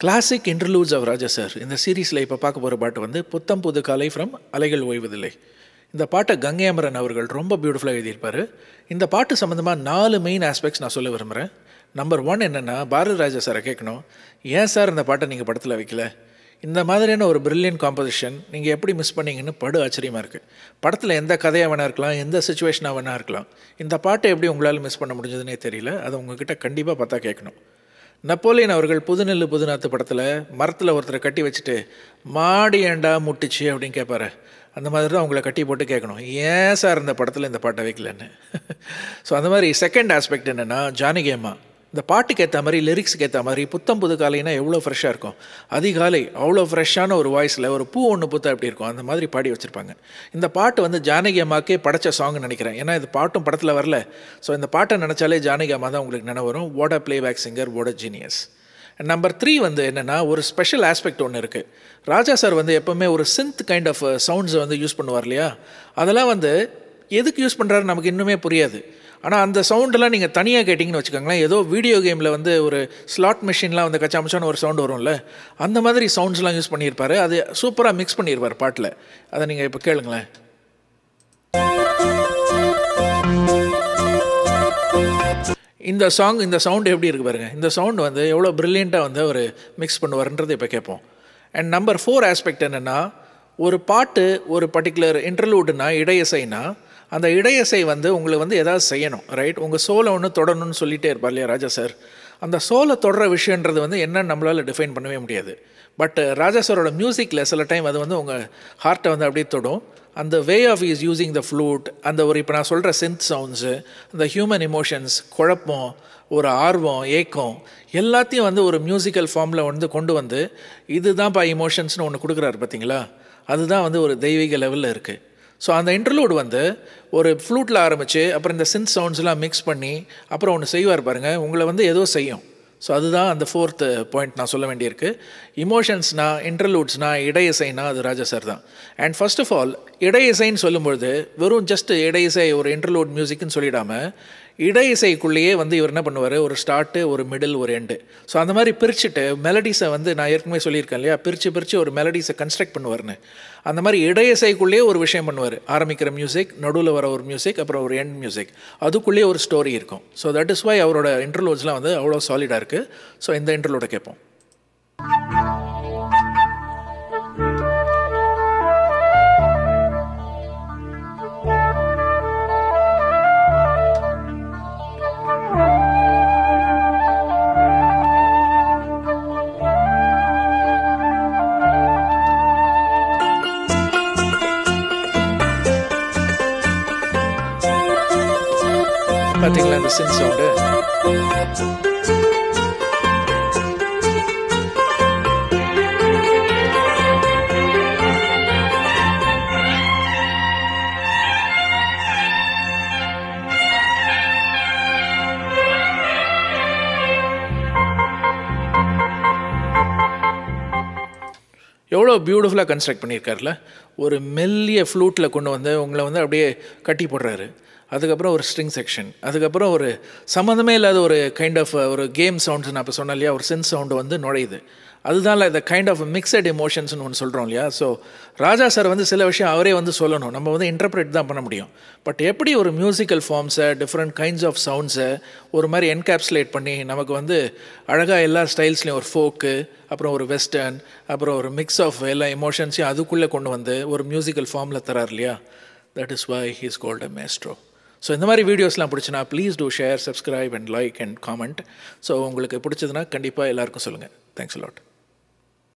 classic interludes of Raja sir இந்த சீரீஸில் இப்போ பார்க்க போகிற பாட்டு வந்து புத்தம் புது காலை ஃப்ரம் அலைகள் ஓய்வதில்லை இந்த பாட்டை கங்கை அமரன் அவர்கள் ரொம்ப பியூட்டிஃபுல்லாக எழுதியிருப்பார் இந்த பாட்டு சம்மந்தமாக நாலு மெயின் ஆஸ்பெக்ட்ஸ் நான் சொல்ல விரும்புகிறேன் நம்பர் ஒன் என்னென்னா பாரதி ராஜா சாரை கேட்கணும் ஏன் சார் இந்த பாட்டை நீங்கள் படத்தில் வைக்கல இந்த மாதிரியான ஒரு பிரில்லியன் காம்போசிஷன் நீங்கள் எப்படி மிஸ் பண்ணீங்கன்னு படு ஆச்சரியமாக இருக்குது படத்தில் எந்த கதையாக வேணா இருக்கலாம் எந்த சுச்சுவேஷனாக வேணா இருக்கலாம் இந்த பாட்டை எப்படி உங்களால் மிஸ் பண்ண முடிஞ்சதுன்னே தெரியல அதை உங்ககிட்ட கண்டிப்பாக பார்த்தா கேட்கணும் நப்போலியன் அவர்கள் புதுநெல்லு புதுநாத்து படத்தில் மரத்தில் ஒருத்தரை கட்டி வச்சுட்டு மாடி ஏண்டா முட்டுச்சு அப்படின்னு கேட்பாரு அந்த மாதிரி தான் உங்களை கட்டி போட்டு கேட்கணும் ஏன் சார் இந்த படத்தில் இந்த பாட்டை வைக்கலன்னு ஸோ அந்த மாதிரி செகண்ட் ஆஸ்பெக்ட் என்னென்னா ஜானகி அம்மா இந்த பாட்டுக்கு ஏற்ற மாதிரி லிரிக்ஸுக்கு ஏற்ற மாதிரி புத்தம் புது காலைனா எவ்வளோ ஃப்ரெஷ்ஷாக இருக்கும் அதிகாலை அவ்வளோ ஃப்ரெஷ்ஷான ஒரு வாய்ஸில் ஒரு பூ ஒன்று புத்தா எப்படி இருக்கும் அந்த மாதிரி பாடி வச்சுருப்பாங்க இந்த பாட்டு வந்து ஜானகி அம்மாக்கே படைச்ச சாங்னு நினைக்கிறேன் ஏன்னா இது பாட்டும் படத்தில் வரல ஸோ இந்த பாட்டை நினச்சாலே ஜானகி அம்மா தான் உங்களுக்கு நினைவு வரும் what a playback singer what a genius number three வந்து என்னென்னா ஒரு ஸ்பெஷல் ஆஸ்பெக்ட் ஒன்று இருக்குது ராஜா சார் வந்து எப்போவுமே ஒரு சிந்த் கைண்ட் ஆஃப் சவுண்ட்ஸை வந்து யூஸ் பண்ணுவார் இல்லையா அதெல்லாம் வந்து எதுக்கு யூஸ் பண்ணுறாரு நமக்கு இன்னுமே புரியாது ஆனால் அந்த சவுண்டெல்லாம் நீங்கள் தனியாக கேட்டிங்கன்னு வச்சுக்கோங்களேன் ஏதோ வீடியோ கேமில் வந்து ஒரு ஸ்லாட் மிஷின்லாம் வந்து கச்சாமச்சான ஒரு சவுண்ட் வரும்ல அந்த மாதிரி சவுண்ட்ஸ்லாம் யூஸ் பண்ணியிருப்பார் அது சூப்பராக மிக்ஸ் பண்ணியிருப்பார் பாட்டில் அதை நீங்கள் இப்போ கேளுங்களேன் இந்த சாங் இந்த சவுண்ட் எப்படி இருக்குது பாருங்கள் இந்த சவுண்ட் வந்து எவ்வளோ ப்ரில்லியண்ட்டாக வந்து அவர் மிக்ஸ் பண்ணுவார்ன்றது இப்போ கேட்போம் அண்ட் நம்பர் ஃபோர் ஆஸ்பெக்ட் என்னென்னா ஒரு பாட்டு ஒரு பர்டிகுலர் இன்டர்லூடுனா இடையசைனா அந்த இடையசை வந்து உங்களை வந்து எதாவது செய்யணும் ரைட் உங்கள் சோலை ஒன்று தொடணும்னு சொல்லிகிட்டே இருப்பார் இல்லையா ராஜா சார் அந்த சோலை தொடர விஷயன்றது வந்து என்னன்னு நம்மளால் டிஃபைன் பண்ணவே முடியாது பட் ராஜா சாரோட மியூசிக்கில் சில டைம் அது வந்து உங்கள் ஹார்ட்டை வந்து அப்படியே தொடும் அந்த way of his using the flute அந்த ஒரு இப்போ நான் சொல்கிற சிந்த் சவுண்ட்ஸு அந்த ஹியூமன் எமோஷன்ஸ் குழப்பம் ஒரு ஆர்வம் ஏக்கம் எல்லாத்தையும் வந்து ஒரு மியூசிக்கல் ஃபார்மில் வந்து கொண்டு வந்து இதுதான்ப்பா இமோஷன்ஸ்னு ஒன்று கொடுக்குறாரு பார்த்தீங்களா அதுதான் வந்து ஒரு தெய்வீக லெவலில் இருக்குது ஸோ அந்த இன்டர்லூட் வந்து ஒரு ஃப்ளூட்டில் ஆரம்பித்து அப்புறம் இந்த சின்த் சவுண்ட்ஸ்லாம் மிக்ஸ் பண்ணி அப்புறம் ஒன்று செய்வார் பாருங்கள் உங்களை வந்து ஏதோ செய்யும் ஸோ அதுதான் அந்த ஃபோர்த்து பாயிண்ட் நான் சொல்ல வேண்டியிருக்கு இமோஷன்ஸ்னா இன்டர்லூட்ஸ்னா இடையிசைனா அது ராஜா சார் தான் அண்ட் ஃபர்ஸ்ட் ஆஃப் ஆல் இடையிசைன்னு சொல்லும்பொழுது வெறும் ஜஸ்ட் இடையிசை ஒரு இன்டர்லூட் மியூசிக்னு சொல்லிடாமல் இடையிசைக்குள்ளேயே வந்து இவர் என்ன பண்ணுவார் ஒரு ஸ்டார்ட்டு ஒரு மிடில் ஒரு எண்டு ஸோ அந்த மாதிரி பிரிச்சுட்டு மெலடிஸை வந்து நான் ஏற்கனவே சொல்லியிருக்கேன் இல்லையா பிரித்து பிரித்து ஒரு மெலடிஸை கன்ஸ்ட்ரக்ட் பண்ணுவார்னு அந்த மாதிரி இடையிசைக்குள்ளேயே ஒரு விஷயம் பண்ணுவார் ஆரம்பிக்கிற மியூசிக் நடுவில் வர ஒரு மியூசிக் அப்புறம் ஒரு எண்ட் மியூசிக் அதுக்குள்ளேயே ஒரு ஸ்டோரி இருக்கும் ஸோ தட் இஸ் வை அவரோட இன்டர்லோட்ஸ்லாம் வந்து அவ்வளோ சாலிடாக இருக்குது ஸோ இந்த இன்டர்லோட கேட்போம் பார்த்தீங்களா இந்த சின் சவுண்டு எவ்வளோ பியூட்டிஃபுல்லாக கன்ஸ்ட்ரக்ட் பண்ணியிருக்காருல ஒரு மெல்லிய ஃப்ளூட்டில் கொண்டு வந்து உங்களை வந்து அப்படியே கட்டி போடுறாரு அதுக்கப்புறம் ஒரு ஸ்ட்ரிங் செக்ஷன் அதுக்கப்புறம் ஒரு சம்மந்தமே இல்லாத ஒரு கைண்ட் ஆஃப் ஒரு கேம் சவுண்ட்ஸ் நான் இப்போ சொன்னேன் இல்லையா ஒரு சென்ஸ் சவுண்டு வந்து நுழையுது அதுதான் இந்த கைண்ட் ஆஃப் மிக்சட் எமோஷன்ஸ்னு ஒன்று சொல்கிறோம் இல்லையா ஸோ ராஜா சார் வந்து சில விஷயம் அவரே வந்து சொல்லணும் நம்ம வந்து இன்டர்பிரேட் தான் பண்ண முடியும் பட் எப்படி ஒரு மியூசிக்கல் ஃபார்ம்ஸை டிஃப்ரெண்ட் கைண்ட்ஸ் ஆஃப் சவுண்ட்ஸை ஒரு மாதிரி என்கேப்சுலேட் பண்ணி நமக்கு வந்து அழகாக எல்லா ஸ்டைல்ஸ்லேயும் ஒரு ஃபோக்கு அப்புறம் ஒரு வெஸ்டர்ன் அப்புறம் ஒரு மிக்ஸ் ஆஃப் எல்லா எமோஷன்ஸையும் அதுக்குள்ளே கொண்டு வந்து ஒரு மியூசிக்கல் ஃபார்மில் தரார் இல்லையா that is why he's called a maestro so இந்த மாதிரி வீடியோஸ்லாம் பிடிச்சினா please do share subscribe and like and comment so உங்களுக்கு பிடிச்சதுன்னா கண்டிப்பாக எல்லாருக்கும் சொல்லுங்கள் தேங்க்ஸ் லாட்